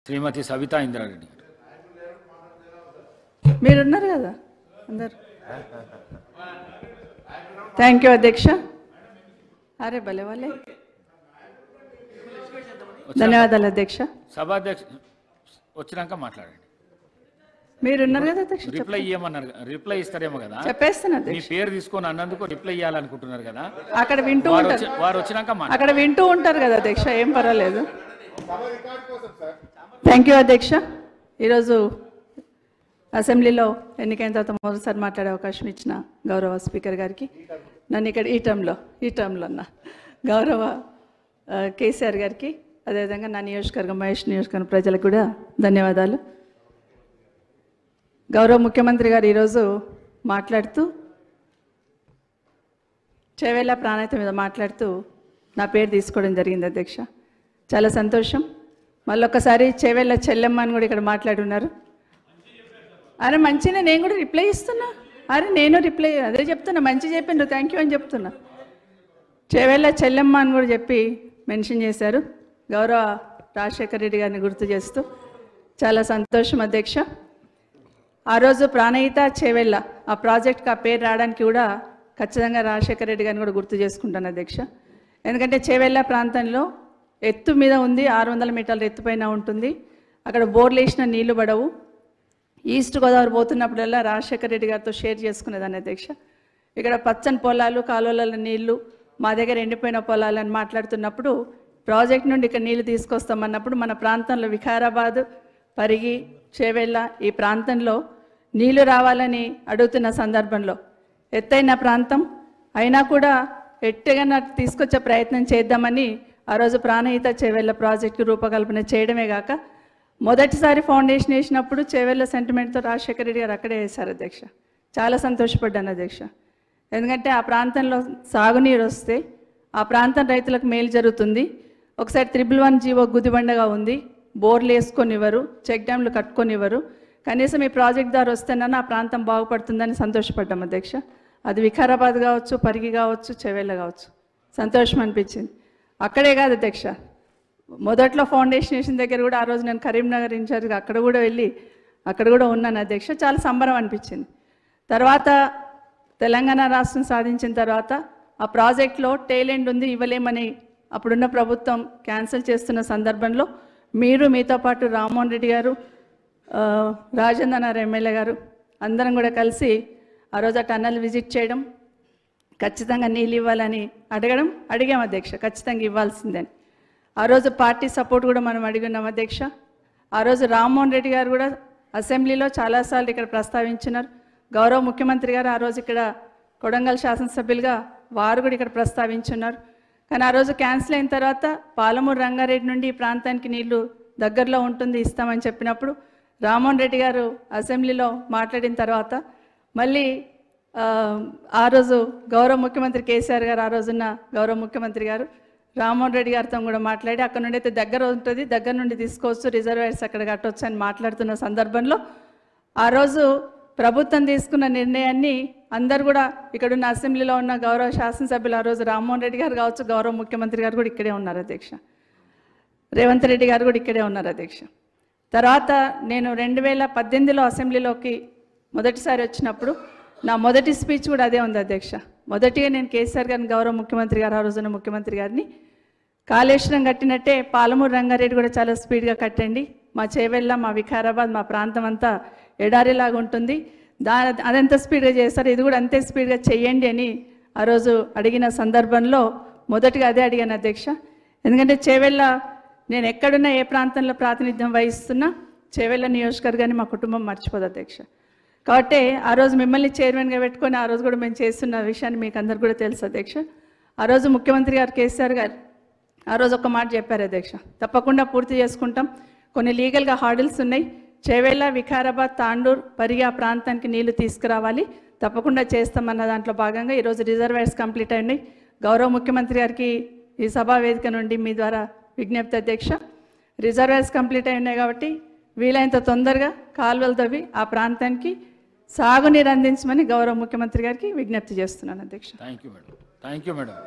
శ్రీమతి సవితా ఇంద్రారెడ్డి గారు మీరున్నారు కదా అందరు థ్యాంక్ యూ అధ్యక్ష అరే భలే వాళ్ళే ధన్యవాదాలు అధ్యక్ష సభాధ్యక్ష వచ్చినాక మాట్లాడండి మీరున్నారు కదా అధ్యక్ష చెప్ప- రిప్లై ఇవ్వమన్నారు కదా. రిప్లై ఇస్తారేమో కదా చెప్పేస్తాను మీ అధ్యక్ష పేరు తీసుకొని అన్నందుకు రిప్లై ఇవ్వాలనుకుంటున్నారు కదా అక్కడ వింటూ వారు ఉంటారు వచ్చి వారు వచ్చినాక మాట్లాడండి అక్కడ వింటూ ఉంటారు కదా అధ్యక్ష ఏం పర్వాలేదు థ్యాంక్ యూ అధ్యక్ష ఈరోజు అసెంబ్లీలో ఎన్నికైన తర్వాత మొదటిసారి మాట్లాడే అవకాశం ఇచ్చిన గౌరవ స్పీకర్ గారికి నన్ను ఇక్కడ ఈ టర్మ్లో ఈ టర్మ్లో అన్న గౌరవ ఆ, కేసీఆర్ గారికి అదేవిధంగా నా నియోజకవర్గం మహేష్ నియోజకవర్గం ప్రజలకు కూడా ధన్యవాదాలు గౌరవ ముఖ్యమంత్రి గారు ఈరోజు మాట్లాడుతూ చేవేళ్ళ ప్రాణాయత మీద మాట్లాడుతూ నా పేరు తీసుకోవడం జరిగింది అధ్యక్ష చాలా సంతోషం మళ్ళొక్కసారి చేవేళ్ళ చెల్లెమ్మ అని కూడా ఇక్కడ మాట్లాడున్నారు అరే మంచిగా నేను కూడా రిప్లై ఇస్తున్నా అరే నేను రిప్లై అదే చెప్తున్నా మంచి చెప్పిండ్రు థ్యాంక్ యూ అని చెప్తున్నా చేవేళ్ళ చెల్లెమ్మ అని కూడా చెప్పి మెన్షన్ చేశారు గౌరవ రాజశేఖర రెడ్డి గారిని గుర్తు చేస్తూ చాలా సంతోషం అధ్యక్ష ఆ రోజు ప్రాణహిత చేవెళ్ళ ఆ ప్రాజెక్ట్కి ఆ పేరు రావడానికి కూడా ఖచ్చితంగా రాజశేఖర రెడ్డి గారిని కూడా గుర్తు చేసుకుంటాను అధ్యక్ష ఎందుకంటే చేవెళ్ళ ప్రాంతంలో ఎత్తు మీద ఉంది ఆరు వందల మీటర్ల ఎత్తుపైన ఉంటుంది అక్కడ బోర్లు వేసిన నీళ్లు పడవు ఈస్ట్ గోదావరి పోతున్నప్పుడల్లా రాజశేఖర రెడ్డి గారితో షేర్ చేసుకునేదాన్ని అధ్యక్ష ఇక్కడ పచ్చని పొలాలు కాలువల నీళ్లు మా దగ్గర ఎండిపోయిన పొలాలు అని మాట్లాడుతున్నప్పుడు ప్రాజెక్ట్ నుండి ఇక్కడ నీళ్లు తీసుకొస్తామన్నప్పుడు మన ప్రాంతంలో వికారాబాద్ పరిగి చేవెళ్ళ ఈ ప్రాంతంలో నీళ్లు రావాలని అడుగుతున్న సందర్భంలో ఎత్తైన ప్రాంతం అయినా కూడా ఎట్టగా తీసుకొచ్చే ప్రయత్నం చేద్దామని ఆ రోజు ప్రాణహిత చేవెళ్ళ ప్రాజెక్టు రూపకల్పన చేయడమే కాక మొదటిసారి ఫౌండేషన్ వేసినప్పుడు చేవెళ్ళ సెంటిమెంట్తో రాజశేఖర రెడ్డి గారు అక్కడే వేశారు అధ్యక్ష చాలా సంతోషపడ్డాను అధ్యక్ష ఎందుకంటే ఆ ప్రాంతంలో సాగునీరు వస్తే ఆ ప్రాంతం రైతులకు మేలు జరుగుతుంది ఒకసారి త్రిబుల్ వన్ జీవో గుదిబండగా ఉంది బోర్లు వేసుకొనివ్వరు చెక్ డ్యామ్లు కట్టుకొనివ్వరు కనీసం ఈ ప్రాజెక్ట్ ద్వారా వస్తేనన్నా ఆ ప్రాంతం బాగుపడుతుందని సంతోషపడ్డాం అధ్యక్ష అది వికారాబాద్ కావచ్చు పరిగి కావచ్చు చెవెళ్ళ కావచ్చు సంతోషం అనిపించింది అక్కడే కాదు అధ్యక్ష మొదట్లో ఫౌండేషన్ వేసిన దగ్గర కూడా ఆ రోజు నేను కరీంనగర్ ఇన్ఛార్జ్గా అక్కడ కూడా వెళ్ళి అక్కడ కూడా ఉన్నాను అధ్యక్ష చాలా సంబరం అనిపించింది తర్వాత తెలంగాణ రాష్ట్రం సాధించిన తర్వాత ఆ ప్రాజెక్ట్లో టేలెంట్ ఉంది ఇవ్వలేమని అప్పుడున్న ప్రభుత్వం క్యాన్సిల్ చేస్తున్న సందర్భంలో మీరు మీతో పాటు రామ్మోహన్ రెడ్డి గారు ఆ, రాజేంద్ర నగర్ ఎమ్మెల్యే గారు అందరం కూడా కలిసి ఆ రోజు ఆ టన్నల్ విజిట్ చేయడం ఖచ్చితంగా నీళ్ళు ఇవ్వాలని అడగడం అడిగాం అధ్యక్ష ఖచ్చితంగా ఇవ్వాల్సిందని ఆ రోజు పార్టీ సపోర్ట్ కూడా మనం అడిగినాం అధ్యక్ష ఆ రోజు రామ్మోహన్ రెడ్డి గారు కూడా అసెంబ్లీలో చాలాసార్లు ఇక్కడ ప్రస్తావించినారు గౌరవ ముఖ్యమంత్రి గారు ఆ రోజు ఇక్కడ కొడంగల్ శాసనసభ్యులుగా వారు కూడా ఇక్కడ ప్రస్తావించున్నారు కానీ ఆ రోజు క్యాన్సిల్ అయిన తర్వాత పాలమూరు రంగారెడ్డి నుండి ఈ ప్రాంతానికి నీళ్లు దగ్గరలో ఉంటుంది ఇస్తామని చెప్పినప్పుడు రామ్మోహన్ రెడ్డి గారు అసెంబ్లీలో మాట్లాడిన తర్వాత మళ్ళీ ఆ, ఆ రోజు గౌరవ ముఖ్యమంత్రి కేసీఆర్ గారు ఆ రోజున్న గౌరవ ముఖ్యమంత్రి గారు రామ్మోహన్ రెడ్డి గారితో కూడా మాట్లాడి అక్కడ నుండి అయితే దగ్గర ఉంటుంది దగ్గర నుండి తీసుకోవచ్చు రిజర్వాయర్స్ అక్కడ కట్టవచ్చు అని మాట్లాడుతున్న సందర్భంలో ఆ రోజు ప్రభుత్వం తీసుకున్న నిర్ణయాన్ని అందరు కూడా ఇక్కడ ఉన్న అసెంబ్లీలో ఉన్న గౌరవ శాసనసభ్యులు ఆ రోజు రామ్మోహన్ రెడ్డి గారు కావచ్చు గౌరవ ముఖ్యమంత్రి గారు కూడా ఇక్కడే ఉన్నారు అధ్యక్ష రేవంత్ రెడ్డి గారు కూడా ఇక్కడే ఉన్నారు అధ్యక్ష తర్వాత నేను రెండు వేల పద్దెనిమిదిలో అసెంబ్లీలోకి మొదటిసారి వచ్చినప్పుడు నా మొదటి స్పీచ్ కూడా అదే ఉంది అధ్యక్ష మొదటిగా నేను కేసీఆర్ గారిని గౌరవ ముఖ్యమంత్రి గారు ఆ రోజున ముఖ్యమంత్రి గారిని కాళేశ్వరం కట్టినట్టే పాలమూరు రంగారెడ్డి కూడా చాలా స్పీడ్గా కట్టండి మా చేవెళ్ళ మా వికారాబాద్ మా ప్రాంతం అంతా ఎడారిలాగా ఉంటుంది దా అదెంత స్పీడ్గా చేస్తారు ఇది కూడా అంతే స్పీడ్గా చెయ్యండి అని ఆ రోజు అడిగిన సందర్భంలో మొదటిగా అదే అడిగాను అధ్యక్ష ఎందుకంటే చేవెళ్ళ నేను ఎక్కడున్నా ఏ ప్రాంతంలో ప్రాతినిధ్యం వహిస్తున్నా చేవెళ్ళ నియోజకవర్గాన్ని మా కుటుంబం మర్చిపోదు అధ్యక్ష కాబట్టి ఆ రోజు మిమ్మల్ని చైర్మన్గా పెట్టుకొని ఆ రోజు కూడా మేము చేస్తున్న విషయాన్ని మీకు అందరు కూడా తెలుసు అధ్యక్ష ఆ రోజు ముఖ్యమంత్రి గారు కేసీఆర్ గారు ఆ రోజు ఒక మాట చెప్పారు అధ్యక్ష తప్పకుండా పూర్తి చేసుకుంటాం కొన్ని లీగల్గా హార్డిల్స్ ఉన్నాయి చేవేళ్ళ వికారాబాద్ తాండూర్ పరిగి ఆ ప్రాంతానికి నీళ్లు తీసుకురావాలి తప్పకుండా చేస్తామన్న దాంట్లో భాగంగా ఈరోజు రిజర్వాయర్స్ కంప్లీట్ అయినాయి గౌరవ ముఖ్యమంత్రి గారికి ఈ సభా వేదిక నుండి మీ ద్వారా విజ్ఞప్తి అధ్యక్ష రిజర్వాయర్స్ కంప్లీట్ అయి ఉన్నాయి కాబట్టి వీలైనంత తొందరగా కాలువలు తవ్వి ఆ ప్రాంతానికి సాగునీరు అందించమని గౌరవ ముఖ్యమంత్రి గారికి విజ్ఞప్తి చేస్తున్నాను అధ్యక్ష thank you madam thank you madam